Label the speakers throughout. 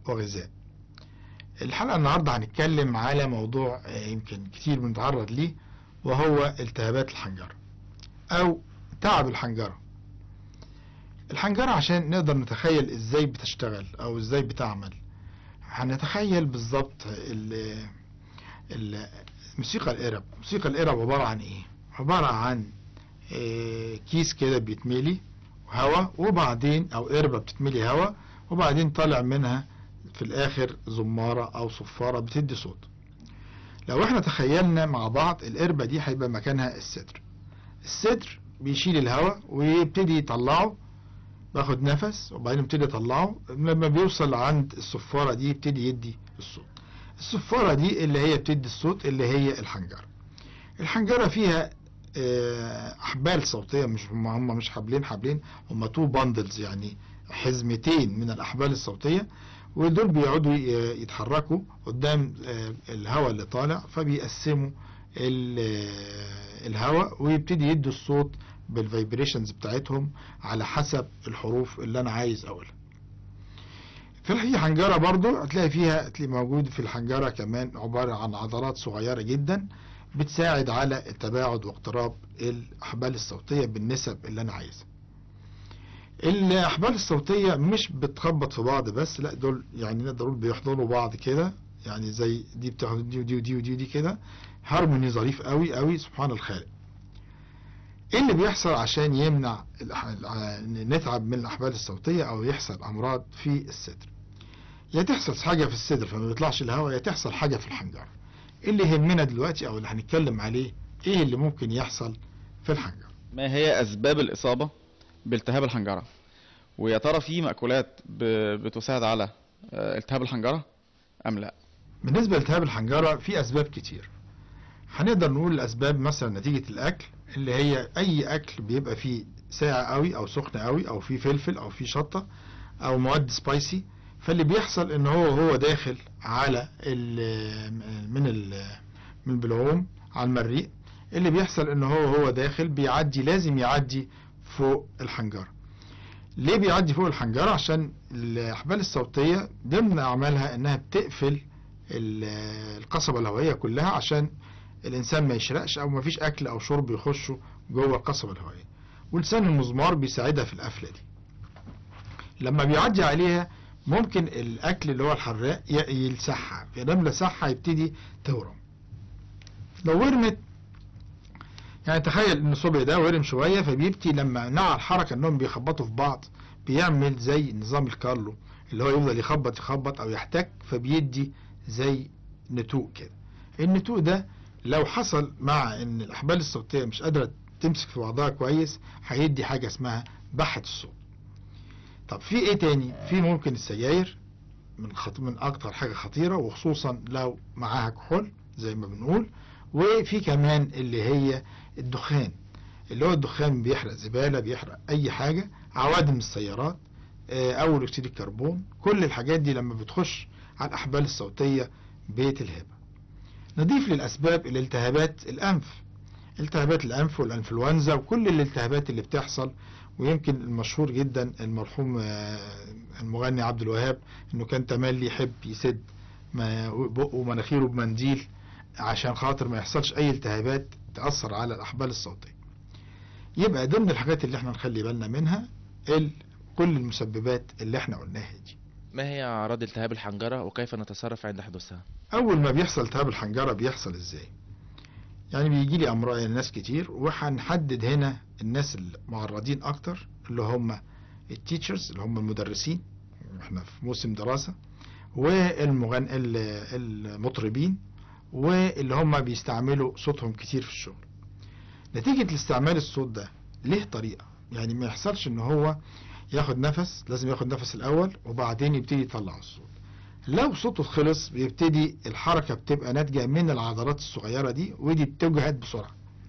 Speaker 1: وغذاء الحلقة النهاردة هنتكلم على موضوع آه، يمكن كتير بنتعرض ليه وهو التهابات الحنجرة أو تعب الحنجرة الحنجرة عشان نقدر نتخيل ازاي بتشتغل او ازاي بتعمل هنتخيل بالظبط ال- ال- موسيقى القرب موسيقى القرب عبارة عن ايه عبارة عن آه، كيس كده بيتملي هواء وبعدين او قربة بتتملي هواء وبعدين طالع منها في الاخر زمارة او صفارة بتدي صوت لو احنا تخيلنا مع بعض القربة دي هيبقى مكانها الصدر الصدر بيشيل الهواء ويبتدي يطلعه باخد نفس وبعدين يبتدي يطلعه لما بيوصل عند الصفارة دي يبتدي يدي الصوت الصفارة دي اللي هي بتدي الصوت اللي هي الحنجرة الحنجرة فيها آه، أحبال صوتية مش هم هم مش حبلين حبلين هم تو باندلز يعني حزمتين من الأحبال الصوتية ودول بيقعدوا ي- يتحركوا قدام آه، الهواء اللي طالع فبيقسموا ال- آه، الهواء ويبتدي يدوا الصوت بالفايبريشنز بتاعتهم على حسب الحروف اللي انا عايز اقولها في الحقيقة حنجرة برضو هتلاقي فيها هتلاقي موجود في الحنجرة كمان عبارة عن عضلات صغيرة جدا بتساعد على التباعد واقتراب الأحبال الصوتية بالنسب اللي أنا عايزها الأحبال الصوتية مش بتخبط في بعض بس لا دول يعني نقدر نقول بيحضنوا بعض كده يعني زي دي بتاخد دي ودي ودي ودي, ودي كده هارموني ظريف قوي قوي سبحان الخالق ايه اللي بيحصل عشان يمنع الأح- الع- نتعب من الاحبال الصوتيه او يحصل امراض في الصدر يا تحصل حاجه في الصدر فما بيطلعش الهواء يا تحصل حاجه في الحنجره إيه اللي يهمنا دلوقتي او اللي هنتكلم عليه ايه اللي ممكن يحصل في الحنجره
Speaker 2: ما هي أسباب الإصابة بالتهاب الحنجرة؟ ويا ترى في مأكولات ب- بتساعد على آه، التهاب الحنجرة أم لا؟
Speaker 1: بالنسبه لالتهاب الحنجره في اسباب كتير هنقدر نقول الاسباب مثلا نتيجه الاكل اللي هي اي اكل بيبقى فيه ساقع قوي او سخن قوي او فيه فلفل او فيه شطه او مواد سبايسي فاللي بيحصل ان هو هو داخل على ال من ال من البلعوم على المريء اللي بيحصل ان هو هو داخل بيعدي لازم يعدي فوق الحنجره ليه بيعدي فوق الحنجره عشان الاحبال الصوتيه ضمن اعمالها انها بتقفل ال- القصبة الهوائية كلها عشان الإنسان ما يشرقش أو ما فيش أكل أو شرب يخشه جوه القصبة الهوائية ولسان المزمار بيساعدها في القفلة دي لما بيعدي عليها ممكن الأكل اللي هو الحراق ي- يلسعها فلما لسعها يبتدي تورم لو ورمت يعني تخيل ان الصبع ده ورم شوية فبيبتي لما نوع الحركة انهم بيخبطوا في بعض بيعمل زي نظام الكارلو اللي هو يفضل يخبط يخبط او يحتك فبيدي زي نتوء كده النتوء ده لو حصل مع ان الاحبال الصوتيه مش قادره تمسك في بعضها كويس هيدي حاجه اسمها بحه الصوت طب في ايه تاني في ممكن السجاير من خط... من اكتر حاجه خطيره وخصوصا لو معاها كحول زي ما بنقول وفي كمان اللي هي الدخان اللي هو الدخان بيحرق زباله بيحرق اي حاجه عوادم السيارات آه، اول اكسيد الكربون كل الحاجات دي لما بتخش على الاحبال الصوتيه بتلهبها نضيف للاسباب الالتهابات الانف التهابات الانف والانفلونزا وكل الالتهابات اللي بتحصل ويمكن المشهور جدا المرحوم آه، المغني عبد الوهاب انه كان تملي يحب يسد ما- بقه ومناخيره بمنديل عشان خاطر ما يحصلش اي التهابات تاثر على الاحبال الصوتيه يبقى ضمن الحاجات اللي احنا نخلي بالنا منها ال- كل المسببات اللي احنا قلناها دي
Speaker 3: ما هي أعراض التهاب الحنجرة وكيف نتصرف عند حدوثها؟
Speaker 1: اول ما بيحصل التهاب الحنجره بيحصل ازاي يعني بيجي لي امراض ناس كتير وهنحدد هنا الناس المعرضين اكتر اللي هم التيتشرز اللي هم المدرسين احنا في موسم دراسه والمغن ال- المطربين واللي هم بيستعملوا صوتهم كتير في الشغل نتيجه لاستعمال الصوت ده ليه طريقه يعني ما يحصلش ان هو ياخد نفس لازم ياخد نفس الاول وبعدين يبتدي يطلع الصوت لو صوته خلص بيبتدي الحركة بتبقى ناتجة من العضلات الصغيرة دي ودي بتجهد بسرعة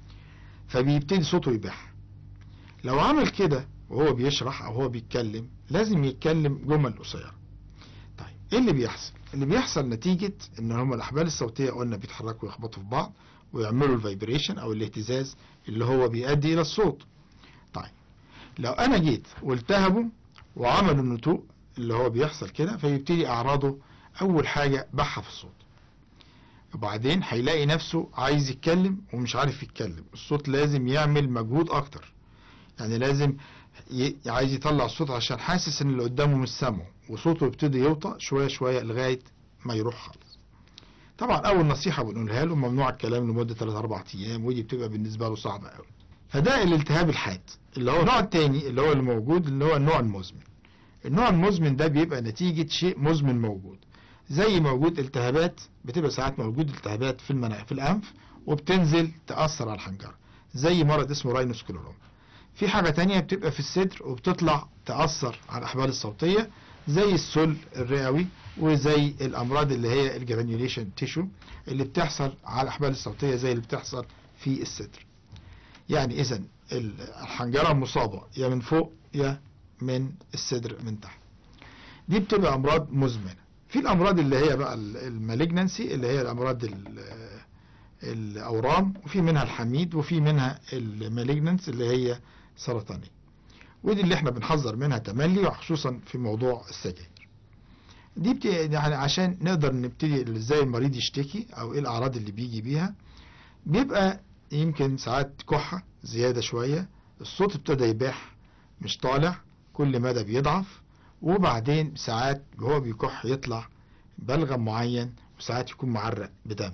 Speaker 1: فبيبتدي صوته يبح لو عمل كده وهو بيشرح او هو بيتكلم لازم يتكلم جمل قصيرة طيب ايه اللي بيحصل اللي بيحصل نتيجة ان هم الاحبال الصوتية قلنا بيتحركوا ويخبطوا في بعض ويعملوا الفايبريشن او الاهتزاز اللي هو بيؤدي الى الصوت طيب لو انا جيت والتهبوا وعملوا النتوء اللي هو بيحصل كده فيبتدي اعراضه اول حاجة بحة في الصوت وبعدين هيلاقي نفسه عايز يتكلم ومش عارف يتكلم الصوت لازم يعمل مجهود اكتر يعني لازم ي... عايز يطلع الصوت عشان حاسس ان اللي قدامه مش سامعه وصوته يبتدي يوطى شوية شوية لغاية ما يروح خالص طبعا اول نصيحة بنقولها له ممنوع الكلام لمدة 3 4 ايام ودي بتبقى بالنسبة له صعبة قوي فده الالتهاب الحاد اللي هو النوع التاني اللي هو اللي موجود اللي هو النوع المزمن النوع المزمن ده بيبقى نتيجة شيء مزمن موجود زي موجود التهابات بتبقى ساعات موجود التهابات في المناخ في الانف وبتنزل تأثر على الحنجرة زي مرض اسمه راينوسكلوروما في حاجة تانية بتبقى في الصدر وبتطلع تأثر على الأحبال الصوتية زي السل الرئوي وزي الأمراض اللي هي الجرانيوليشن تيشو اللي بتحصل على الأحبال الصوتية زي اللي بتحصل في الصدر يعني إذا الحنجرة مصابة يا من فوق يا من الصدر من تحت دي بتبقى أمراض مزمنة في الأمراض اللي هي بقى المالجنسي اللي هي الأمراض ال- الأورام وفي منها الحميد وفي منها المالجننس اللي هي سرطانية ودي اللي احنا بنحذر منها تملي وخصوصا في موضوع السجاير دي بت... يعني عشان نقدر نبتدي ازاي المريض يشتكي او ايه الاعراض اللي بيجي بيها بيبقى يمكن ساعات كحة زيادة شوية الصوت ابتدى يباح مش طالع كل مدى بيضعف وبعدين ساعات وهو بيكح يطلع بلغم معين وساعات يكون معرق بدم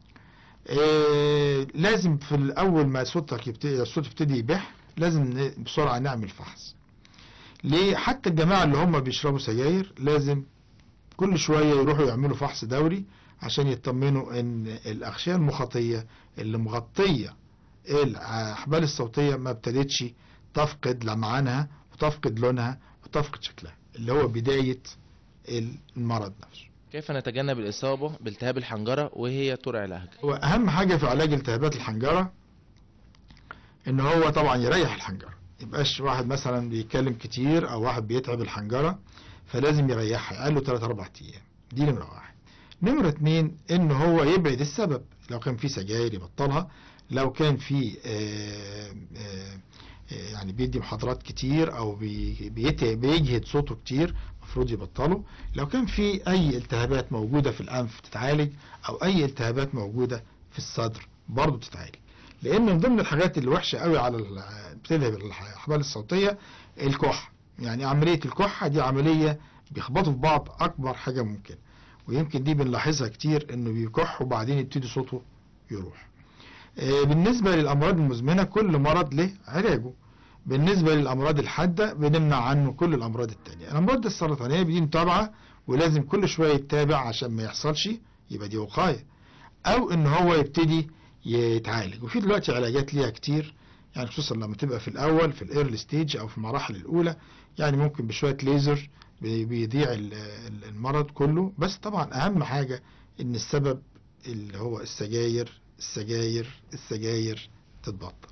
Speaker 1: إيه لازم في الاول ما صوتك يبتدي الصوت يبتدي يبح لازم ن- بسرعة نعمل فحص ليه حتى الجماعة اللي هم بيشربوا سجاير لازم كل شوية يروحوا يعملوا فحص دوري عشان يطمنوا ان الاغشية المخاطية اللي مغطية الاحبال الصوتية ما ابتدتش تفقد لمعانها وتفقد لونها وتفقد شكلها اللي هو بداية المرض نفسه
Speaker 3: كيف نتجنب الإصابة بالتهاب الحنجرة وهي طرق علاجها
Speaker 1: واهم حاجة في علاج التهابات الحنجرة ان هو طبعا يريح الحنجرة يبقاش واحد مثلا بيتكلم كتير او واحد بيتعب الحنجرة فلازم يريحها يقال له 3 4 ايام دي نمرة واحد نمرة اتنين ان هو يبعد السبب لو كان في سجاير يبطلها لو كان في آه، آه، آه، يعني بيدي محاضرات كتير او بي- بيت- بيجهد صوته كتير المفروض يبطله لو كان في اي التهابات موجودة في الانف تتعالج او اي التهابات موجودة في الصدر برضه تتعالج لان من ضمن الحاجات اللي وحشة قوي على ال- بتلهب الاحبال الصوتية الكحة يعني عملية الكحة دي عملية بيخبطوا في بعض اكبر حاجة ممكن ويمكن دي بنلاحظها كتير انه بيكح وبعدين يبتدي صوته يروح آه، بالنسبة للامراض المزمنة كل مرض له علاجه بالنسبة للأمراض الحادة بنمنع عنه كل الأمراض التانية الأمراض السرطانية دي متابعة ولازم كل شوية يتابع عشان ما يحصلش يبقى دي وقاية أو إن هو يبتدي يتعالج وفي دلوقتي علاجات ليها كتير يعني خصوصا لما تبقى في الأول في الإيرلي ستيج أو في المراحل الأولى يعني ممكن بشوية ليزر بي- بيضيع ال- ال- المرض كله بس طبعا أهم حاجة إن السبب اللي هو السجاير السجاير السجاير تتبطل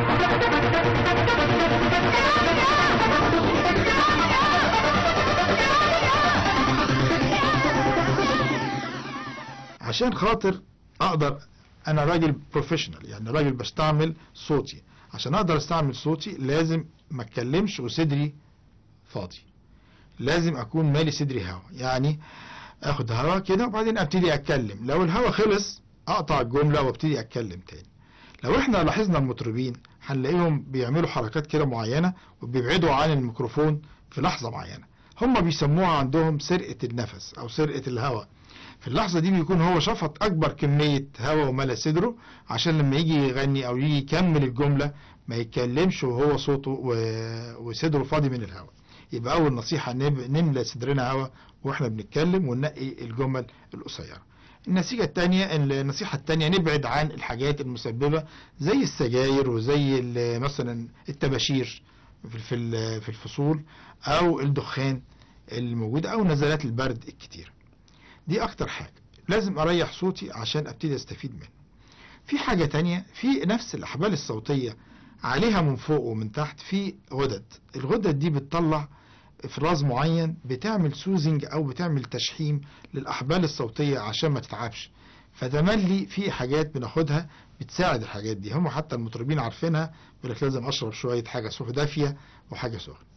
Speaker 1: عشان خاطر اقدر انا راجل بروفيشنال يعني راجل بستعمل صوتي عشان اقدر استعمل صوتي لازم ما اتكلمش وصدري فاضي لازم اكون مالي صدري هوا يعني اخد هوا كده وبعدين ابتدي اتكلم لو الهوا خلص اقطع الجملة وابتدي اتكلم تاني لو احنا لاحظنا المطربين هنلاقيهم بيعملوا حركات كده معينة وبيبعدوا عن الميكروفون في لحظة معينة هم بيسموها عندهم سرقة النفس او سرقة الهواء في اللحظة دي بيكون هو شفط أكبر كمية هواء وملا صدره عشان لما يجي يغني أو يجي يكمل الجملة ما يتكلمش وهو صوته و- وصدره فاضي من الهواء يبقى أول نصيحة نب- نملى صدرنا هواء وإحنا بنتكلم وننقي الجمل القصيرة النتيجة التانية النصيحة التانية نبعد عن الحاجات المسببة زي السجاير وزي ال- مثلا التباشير في في ال- في الفصول أو الدخان الموجودة أو نزلات البرد الكتير دي اكتر حاجة لازم اريح صوتي عشان ابتدي استفيد منه في حاجة تانية في نفس الاحبال الصوتية عليها من فوق ومن تحت في غدد الغدد دي بتطلع افراز معين بتعمل سوزنج او بتعمل تشحيم للاحبال الصوتية عشان ما تتعبش فتملي في حاجات بناخدها بتساعد الحاجات دي هم حتى المطربين عارفينها بيقول لك لازم اشرب شوية حاجة سخنة دافية وحاجة سخنة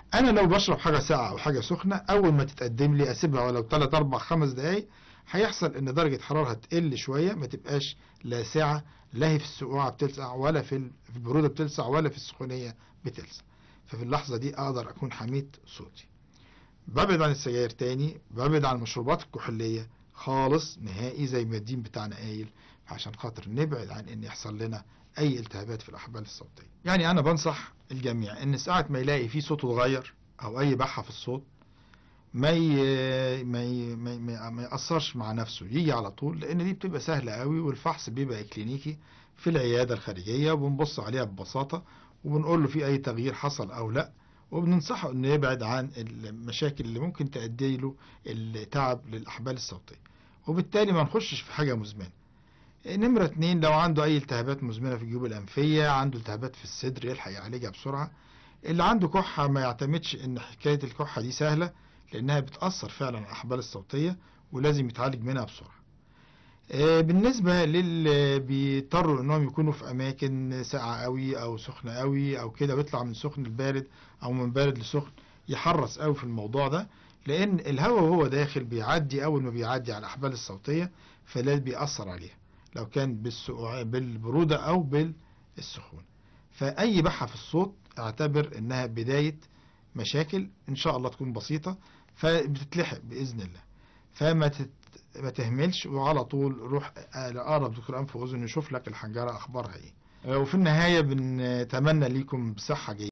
Speaker 1: انا لو بشرب حاجه ساقعه او حاجه سخنه اول ما تتقدم لي اسيبها ولو 3 4 5 دقائق هيحصل ان درجه حرارها تقل شويه ما تبقاش لا ساعه لا هي في السقوعه بتلسع ولا في ال- في البروده بتلسع ولا في السخونيه بتلسع ففي اللحظه دي اقدر اكون حميت صوتي ببعد عن السجاير تاني ببعد عن المشروبات الكحوليه خالص نهائي زي ما الدين بتاعنا قايل عشان خاطر نبعد عن ان يحصل لنا اي التهابات في الاحبال الصوتيه يعني انا بنصح الجميع ان ساعه ما يلاقي في صوته اتغير او اي بحه في الصوت ما ي... ما ي... ما, ي... ما ما يأثرش مع نفسه يجي على طول لان دي بتبقى سهله قوي والفحص بيبقى كلينيكي في العياده الخارجيه وبنبص عليها ببساطه وبنقول له في اي تغيير حصل او لا وبننصحه انه يبعد عن المشاكل اللي ممكن تؤدي له التعب للاحبال الصوتيه وبالتالي ما نخشش في حاجه مزمنه نمرة اتنين لو عنده أي التهابات مزمنة في الجيوب الأنفية عنده التهابات في الصدر يلحق يعالجها بسرعة اللي عنده كحة ما يعتمدش إن حكاية الكحة دي سهلة لأنها بتأثر فعلا على الأحبال الصوتية ولازم يتعالج منها بسرعة آه، بالنسبة للي بيضطروا انهم يكونوا في اماكن ساقعة قوي او سخنة قوي او كده ويطلع من سخن لبارد او من بارد لسخن يحرص قوي في الموضوع ده لان الهواء وهو داخل بيعدي اول ما بيعدي على الاحبال الصوتية فده بيأثر عليها لو كان بالسقوع بالبرودة او بالسخونة فاي بحة في الصوت اعتبر انها بداية مشاكل ان شاء الله تكون بسيطة فبتتلحق باذن الله فما تت... ما تهملش وعلى طول روح لأقرب دكتور أنف وأذن يشوف لك الحنجرة أخبارها إيه وفي النهاية بنتمنى ليكم بصحة جيدة